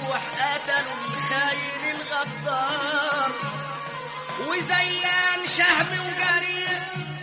ممدوح قتلوا الخاين الغدار وزيان شهم وجريء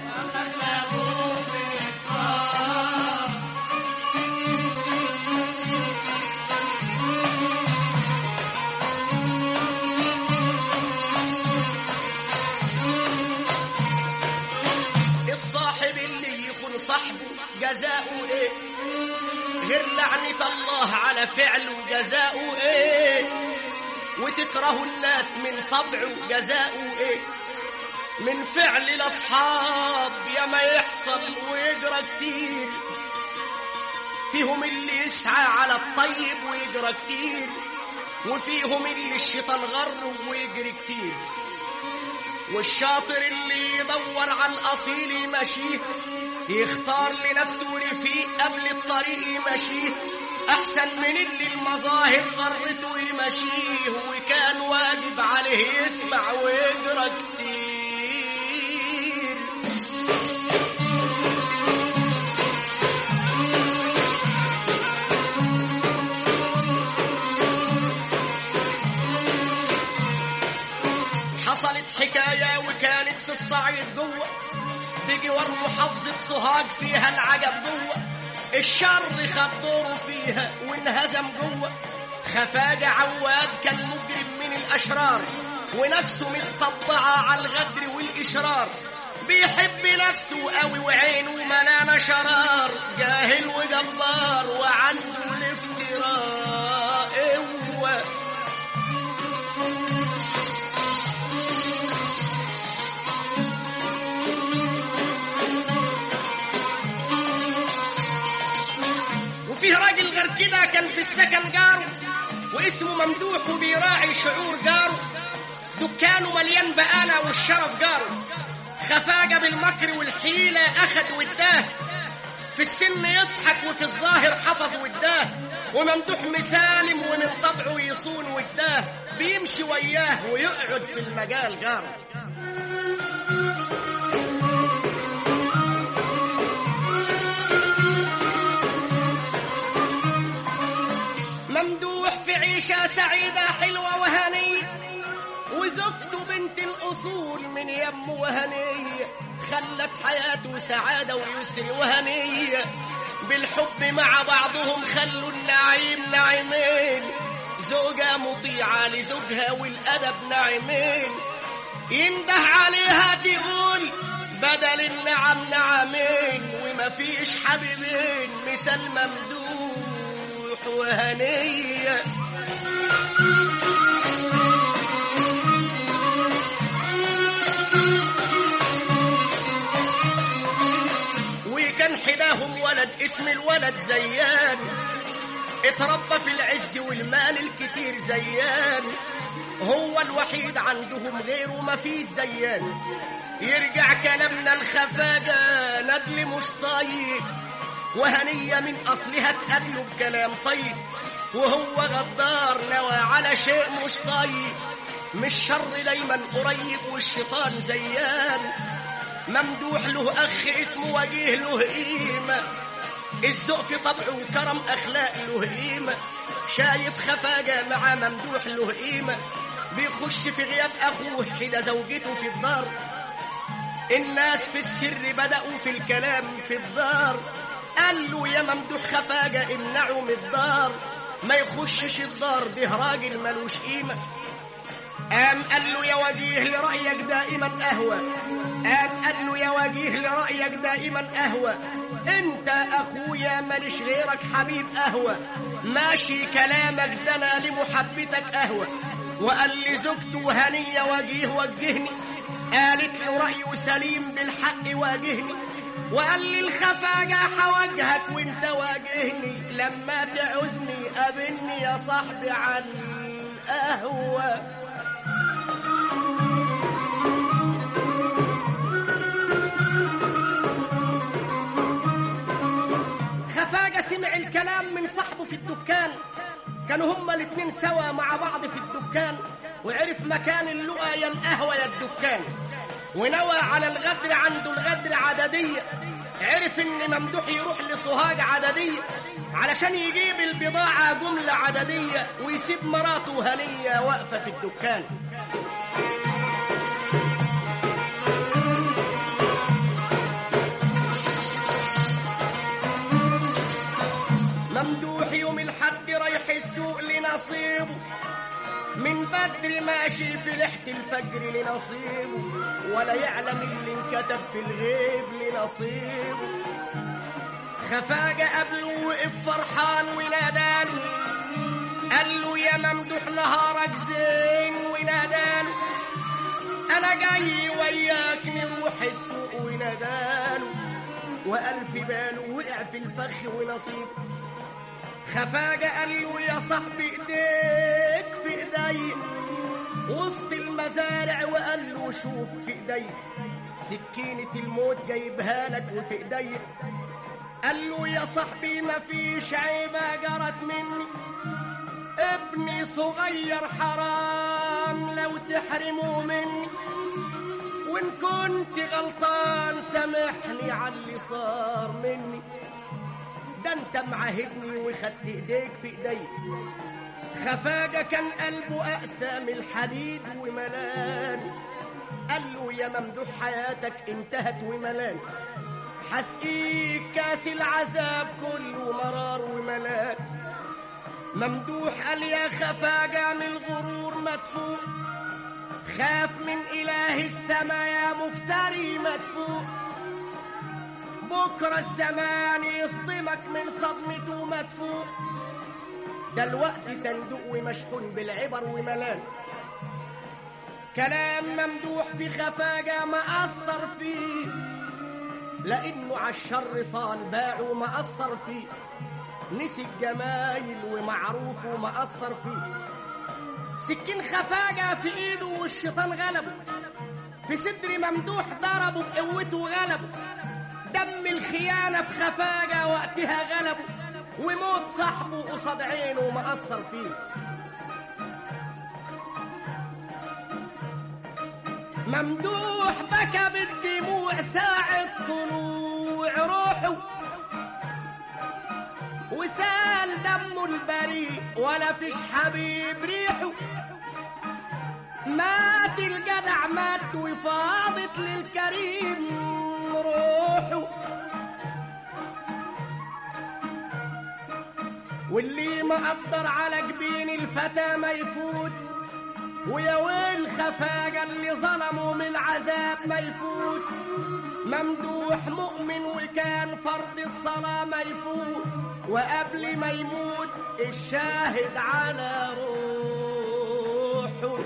الصاحب اللي يخون صاحبه جزاؤه ايه غير لعنة الله على فعله جزاؤه ايه وتكره الناس من طبعه جزاؤه ايه من فعل الاصحاب يا ما يحصل ويجرى كتير فيهم اللي يسعى على الطيب ويجرى كتير وفيهم اللي الشيطان غره ويجري كتير والشاطر اللي يدور على الأصيل يمشيه يختار لنفسه رفيق قبل الطريق يمشيه أحسن من اللي المظاهر غرته يمشيه وكان واجب عليه يسمع ويقرا كتير حصلت حكاية وكانت في الصعيد جوه بجوار محافظة سوهاج فيها العجب جوه الشر خد دوره فيها وانهزم جوه خفاجة عواد كان مجرم من الأشرار ونفسه متطبعة على الغدر والإشرار بيحب نفسه قوي وعينه ملانة شرار جاهل وجبار وعنده الافتراء قوة وفيه راجل غير كده كان في السكن جاره واسمه ممدوح وبيراعي شعور جاره دكانه مليان بقالة والشرف جاره خفاجة بالمكر والحيلة أخد واداه في السن يضحك وفي الظاهر حفظ واداه وممدوح مسالم ومن طبعه يصون واداه بيمشي وياه ويقعد في المجال جاره ممدوح في عيشة سعيدة حلوة وهنية وزوجته بنت الأصول من يم وهنية خلت حياته سعادة ويسر وهنية بالحب مع بعضهم خلوا النعيم نعيمين زوجة مطيعة لزوجها والأدب نعيمين ينده عليها تقول بدل النعم نعمين وما فيش حبيبين مثل ممدوح وهنيه وكان حداهم ولد اسم الولد زيان اتربى في العز والمال الكتير زيان هو الوحيد عندهم غيره ما فيش زيان يرجع كلامنا الخفاجة ندل مش طايق وهنية من أصلها تقابله بكلام طيب وهو غدار نوى على شيء مش طيب مش شر دايما قريب والشيطان زيان ممدوح له أخ اسمه وجيه له قيمة الذوق في طبعه وكرم أخلاق له قيمة شايف خفاجة مع ممدوح له قيمة بيخش في غياب أخوه حين زوجته في الدار الناس في السر بدأوا في الكلام في الدار قال له يا ممدوح خفاجة امنعه من الدار ما يخشش الدار ده راجل ملوش قيمة قام قال له يا وجيه لرأيك دائما أهوى قام قال له يا وجيه لرأيك دائما أهوى انت أخويا ماليش غيرك حبيب أهوى ماشي كلامك ده أنا لمحبتك أهوى وقال لزوجته هنية وجيه وجهني قالت له رأيه سليم بالحق واجهني وقال لي الخفاجة حواجهك وانت واجهني لما تعوزني قابلني يا صاحبي على القهوة خفاجة سمع الكلام من صاحبه في الدكان كانوا هما الاتنين سوا مع بعض في الدكان وعرف مكان اللقا يا القهوة يا الدكان ونوى على الغدر عنده الغدر عددية عرف ان ممدوح يروح لصهاج عددية علشان يجيب البضاعة جملة عددية ويسيب مراته هنية واقفة في الدكان ممدوح يوم الحد رايح السوق لنصيبه من بدر ماشي في لحت الفجر لنصيبه ولا يعلم اللي انكتب في الغيب لنصيبه خفاجة قبله وقف فرحان وناداله قال له يا ممدوح نهارك زين وناداله انا جاي وياك نروح السوق وناداله وقال في باله وقع في الفخ ونصيبه خفاجة قال له يا صاحبي ايديك في ايدي وسط المزارع وقال له شوف في ايدي سكينة الموت جايبها لك وفي ايدي قال له يا صاحبي مفيش عيبة جرت مني ابني صغير حرام لو تحرموا مني وان كنت غلطان سامحني على اللي صار مني ده انت معاهدني وخدت ايديك في ايدي خفاجة كان قلبه أقسى من الحديد وملان قال له يا ممدوح حياتك انتهت وملان حسقيك كاس العذاب كله مرار وملان ممدوح قال يا خفاجة من الغرور مدفوع خاف من إله السما يا مفتري مدفوع بكرة الزمان يصدمك من صدمته مدفوع ده الوقت صندوق ومشحون بالعبر وملان كلام ممدوح في خفاجة ما أثر فيه لأنه عالشر طال باع وما أثر فيه نسي الجمايل ومعروف وما أثر فيه سكين خفاجة في إيده والشيطان غلبه في صدر ممدوح ضربه بقوته وغلبه دم الخيانة في خفاجة وقتها غلبه وموت صاحبه قصاد عينه ما أثر فيه ممدوح بكى بالدموع ساعة طلوع روحه وسال دمه البريء ولا فيش حبيب ريحه مات الجدع مات وفاضت للكريم روحه واللي ما قدر على جبين الفتى ما يفوت ويا ويل خفاجة اللي ظلموا من العذاب ما يفوت ممدوح مؤمن وكان فرض الصلاة ما يفوت وقبل ما يموت الشاهد على روحه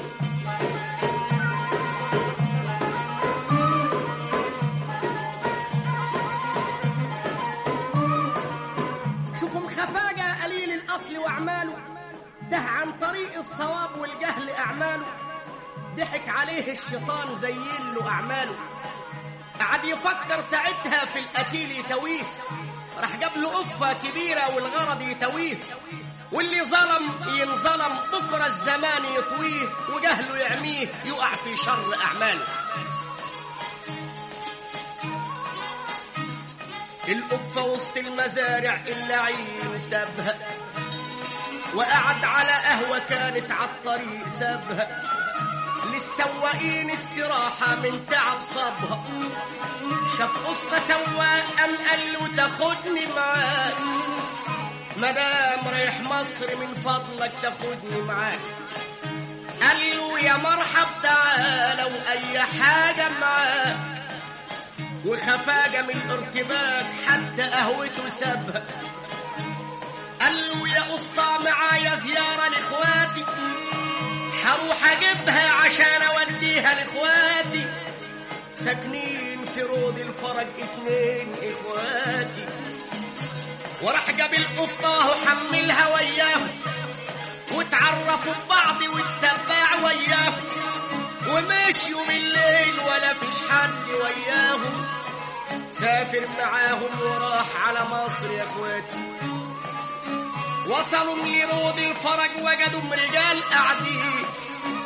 شوفوا خفاجة قليل الأصل وأعماله ده عن طريق الصواب والجهل أعماله ضحك عليه الشيطان زين له أعماله قعد يفكر ساعتها في القتيل يتويه راح جاب له قفة كبيرة والغرض يتويه واللي ظلم ينظلم بكرة الزمان يطويه وجهله يعميه يقع في شر أعماله القفة وسط المزارع اللعين سابها وقعد على قهوة كانت على الطريق سابها للسواقين استراحة من تعب صابها شاف قصة سواق قام قال له تاخدني معاك مدام رايح مصر من فضلك تاخدني معاك قال له يا مرحب تعالى وأي حاجة معاك وخفاجة من الارتباك حتى قهوته سابها قال له يا اسطى معايا زيارة لاخواتي هروح اجيبها عشان اوديها لاخواتي ساكنين في روض الفرج اتنين اخواتي وراح جاب القفة وحملها وياهم وتعرفوا ببعض واتبع وياهم ومشيوا بالليل ولا فيش حد وياهم سافر معاهم وراح على مصر يا اخواتي وصلوا لروض الفرج وجدوا رجال قاعدين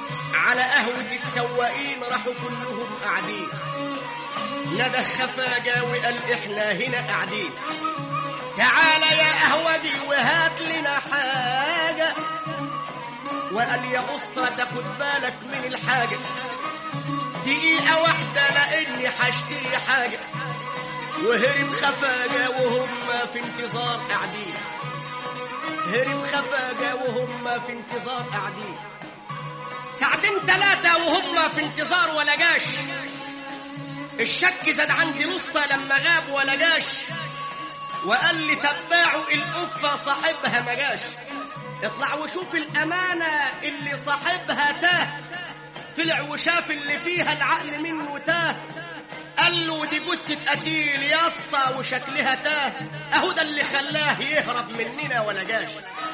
على قهوة السواقين راحوا كلهم قاعدين ندى خفاجة وقال احنا هنا قاعدين تعالى يا قهوجي وهات لنا حاجة وقال يا أسطى تاخد بالك من الحاجة دقيقة واحدة لأني هشتري حاجة وهرب خفاجة وهم في انتظار قاعدين هرب خفاجة وهم في انتظار قاعدين ساعتين ثلاثة وهم في انتظار ولا جاش الشك زاد عندي الاسطى لما غاب ولا جاش وقال لي تباعوا القفة صاحبها ما جاش اطلع وشوف الأمانة اللي صاحبها تاه طلع وشاف اللي فيها العقل منه تاه قال له دي جثة قتيل يا اسطى وشكلها تاه اهو ده اللي خلاه يهرب مننا ولا جاش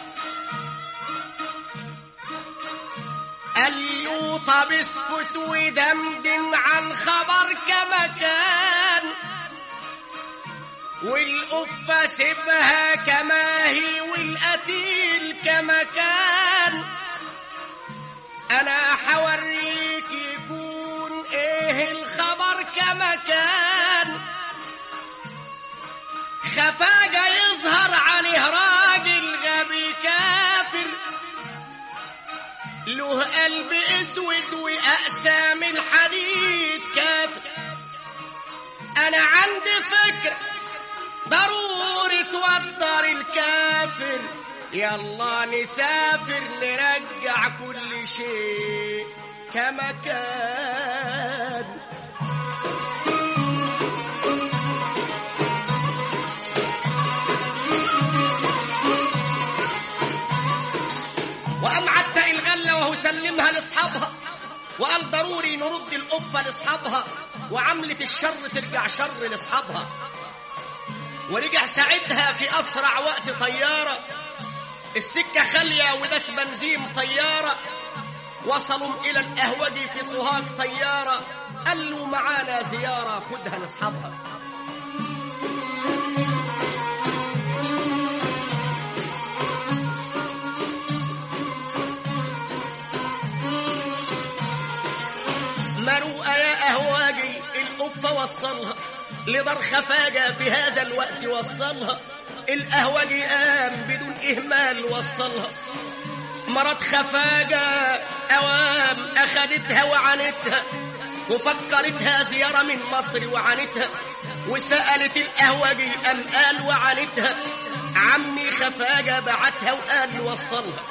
قال له طب اسكت ودمدم عن خبر كما كان والقفة سيبها كما هي والقتيل كما كان انا حوريك يكون ايه الخبر كما كان خفاجة يظهر عليه راجل غبي كافر له قلب اسود واقسى من الحديد كافر انا عندي فكرة ضروري توتر الكافر يلا نسافر نرجع كل شيء كما كان وقام عتق الغلة وهو سلمها لاصحابها وقال ضروري نرد القفة لاصحابها وعملة الشر ترجع شر لاصحابها ورجع ساعتها في أسرع وقت طيارة السكة خالية وداس بنزين طيارة وصلوا إلى القهوجي في سوهاج طيارة قال له معانا زيارة خدها لاصحابها مروءة يا قهواجي القفة وصلها لدار خفاجة في هذا الوقت وصلها القهوجي قام بدون إهمال وصلها مرات خفاجة أوام أخدتها وعنتها وفكرتها زيارة من مصر وعنتها وسألت القهوجي أم قال وعنتها عمي خفاجة بعتها وقال وصلها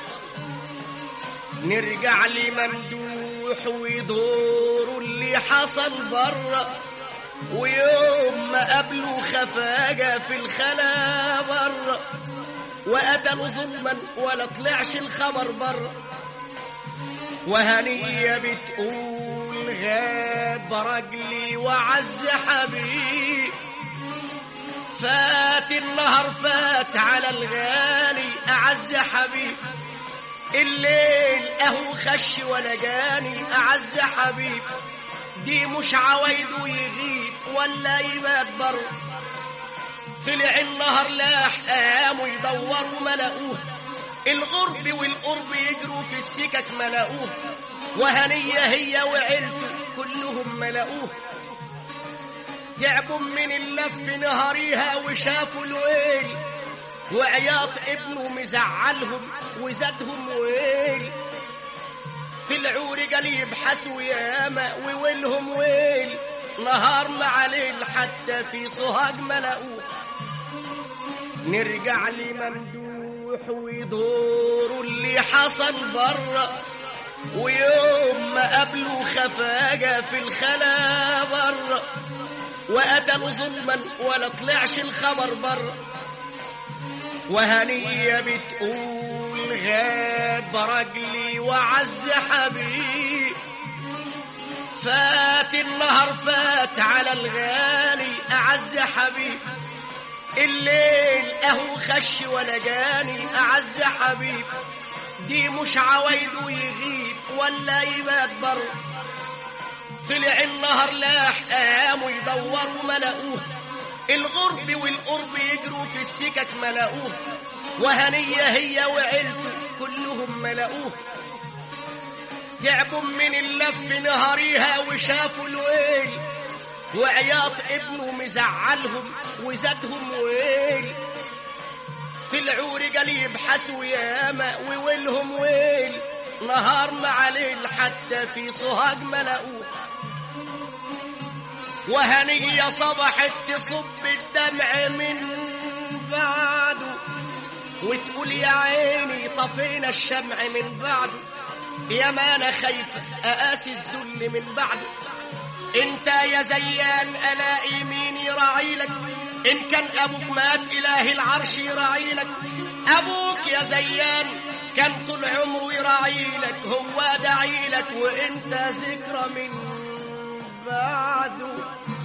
نرجع لممدوح ويدور اللي حصل بره ويوم ما قابلوا خفاجة في الخلا بره وقتلوا ظلما ولا طلعش الخبر بره وهنية بتقول غاب رجلي وعز حبيب فات النهر فات على الغالي أعز حبيب الليل اهو خش ولا جاني اعز حبيب دي مش عوايده يغيب ولا يبات بر طلع النهر لاح قاموا يدوروا ما لقوه الغرب والقرب يجروا في السكك ما لقوه وهنية هي وعيلته كلهم ما لقوه تعبوا من اللف نهاريها وشافوا الويل وعياط ابنه مزعلهم وزادهم ويل طلعوا رجال يبحثوا ياما وويلهم ويل نهار مع ليل حتى في صهاج ما لقوه نرجع لممدوح ويدوروا اللي حصل بره ويوم ما قابلوا خفاجة في الخلا بره وقتلوا ظلما ولا طلعش الخبر بره وهنية بتقول غاب رجلي وعز حبيب فات النهر فات على الغالي أعز حبيب الليل أهو خش ولا جاني أعز حبيب دي مش عوايده يغيب ولا يبات بر طلع النهر لاح قاموا يدوروا ما لقوه الغرب والقرب يجروا في السكك ما لقوه وهنية هي وعيلته كلهم ما لقوه تعبوا من اللف نهاريها وشافوا الويل وعياط ابنه مزعلهم وزادهم ويل طلعوا رجال يبحثوا ياما وويلهم ويل نهار مع ليل حتى في صهاج ما لقوه وهنية صبحت تصب الدمع من بعده وتقول يا عيني طفينا الشمع من بعده يا ما انا خايفة اقاسي الذل من بعده انت يا زيان الاقي مين يراعي لك ان كان ابوك مات اله العرش يراعي لك ابوك يا زيان كان طول عمره يراعي لك هو داعي لك وانت ذكرى من بعده